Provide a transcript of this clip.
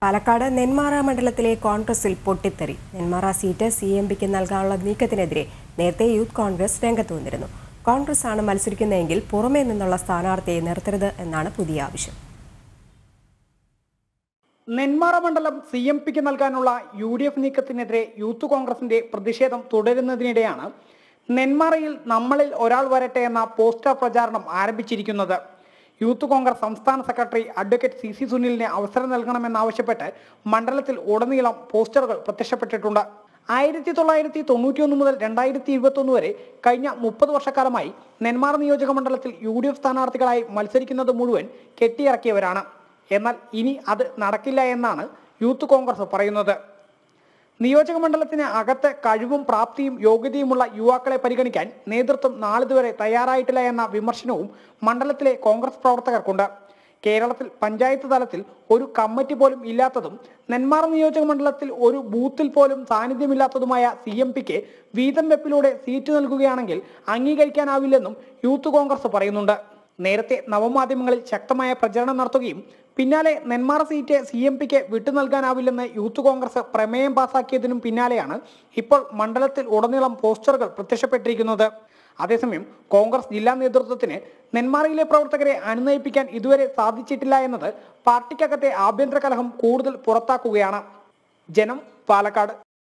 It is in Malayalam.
പാലക്കാട് നെന്മാറ മണ്ഡലത്തിലെ കോൺഗ്രസിൽ പൊട്ടിത്തെറി നെന്മാറ സീറ്റ് സി എം പിക്ക് നൽകാനുള്ള നീക്കത്തിനെതിരെ നേരത്തെ യൂത്ത് കോൺഗ്രസ് രംഗത്ത് വന്നിരുന്നു കോൺഗ്രസ് ആണ് മത്സരിക്കുന്നതെങ്കിൽ പുറമേ നിന്നുള്ള സ്ഥാനാർത്ഥിയെ നിർത്തരുത് എന്നാണ് പുതിയ ആവശ്യം നെന്മാറ മണ്ഡലം സി എം പിക്ക് നൽകാനുള്ള യു ഡി എഫ് നീക്കത്തിനെതിരെ യൂത്ത് കോൺഗ്രസിന്റെ പ്രതിഷേധം തുടരുന്നതിനിടെയാണ് നെന്മാറയിൽ നമ്മളിൽ ഒരാൾ വരട്ടെ എന്ന പോസ്റ്റർ പ്രചാരണം ആരംഭിച്ചിരിക്കുന്നത് യൂത്ത് കോൺഗ്രസ് സംസ്ഥാന സെക്രട്ടറി അഡ്വക്കേറ്റ് സി സി സുനിലിന് അവസരം നൽകണമെന്നാവശ്യപ്പെട്ട് മണ്ഡലത്തിൽ ഉടനീളം പോസ്റ്ററുകൾ പ്രത്യക്ഷപ്പെട്ടിട്ടുണ്ട് ആയിരത്തി തൊള്ളായിരത്തി തൊണ്ണൂറ്റിയൊന്ന് മുതൽ രണ്ടായിരത്തി ഇരുപത്തൊന്ന് വരെ കഴിഞ്ഞ മുപ്പത് വർഷക്കാലമായി നെന്മാറ നിയോജക മണ്ഡലത്തിൽ യു ഡി എഫ് സ്ഥാനാർത്ഥികളായി മത്സരിക്കുന്നത് മുഴുവൻ കെട്ടിയിറക്കിയവരാണ് എന്നാൽ ഇനി അത് നടക്കില്ല എന്നാണ് യൂത്ത് കോൺഗ്രസ് പറയുന്നത് നിയോജക മണ്ഡലത്തിന് അകത്ത് കഴിവും പ്രാപ്തിയും യോഗ്യതയുമുള്ള യുവാക്കളെ പരിഗണിക്കാൻ നേതൃത്വം നാളിതുവരെ തയ്യാറായിട്ടില്ല എന്ന വിമർശനവും മണ്ഡലത്തിലെ കോൺഗ്രസ് പ്രവർത്തകർക്കുണ്ട് കേരളത്തിൽ പഞ്ചായത്ത് തലത്തിൽ ഒരു കമ്മിറ്റി പോലും ഇല്ലാത്തതും നെന്മാറ നിയോജക മണ്ഡലത്തിൽ ഒരു ബൂത്തിൽ പോലും സാന്നിധ്യമില്ലാത്തതുമായ സി എം പിക്ക് വീതം വെപ്പിലൂടെ സീറ്റ് നൽകുകയാണെങ്കിൽ അംഗീകരിക്കാനാവില്ലെന്നും യൂത്ത് കോൺഗ്രസ് പറയുന്നുണ്ട് നേരത്തെ നവമാധ്യമങ്ങളിൽ ശക്തമായ പ്രചരണം നടത്തുകയും പിന്നാലെ നെന്മാറ സീറ്റ് സി എം പിക്ക് വിട്ടു നൽകാനാവില്ലെന്ന് യൂത്ത് കോൺഗ്രസ് പ്രമേയം പാസാക്കിയതിനും പിന്നാലെയാണ് ഇപ്പോൾ മണ്ഡലത്തിൽ ഉടനീളം പോസ്റ്ററുകൾ പ്രത്യക്ഷപ്പെട്ടിരിക്കുന്നത് അതേസമയം കോൺഗ്രസ് ജില്ലാ നേതൃത്വത്തിന് നെന്മാറയിലെ പ്രവർത്തകരെ അനുനയിപ്പിക്കാൻ ഇതുവരെ സാധിച്ചിട്ടില്ല എന്നത് പാർട്ടിക്കകത്തെ ആഭ്യന്തര കലഹം കൂടുതൽ പുറത്താക്കുകയാണ് ജനം പാലക്കാട്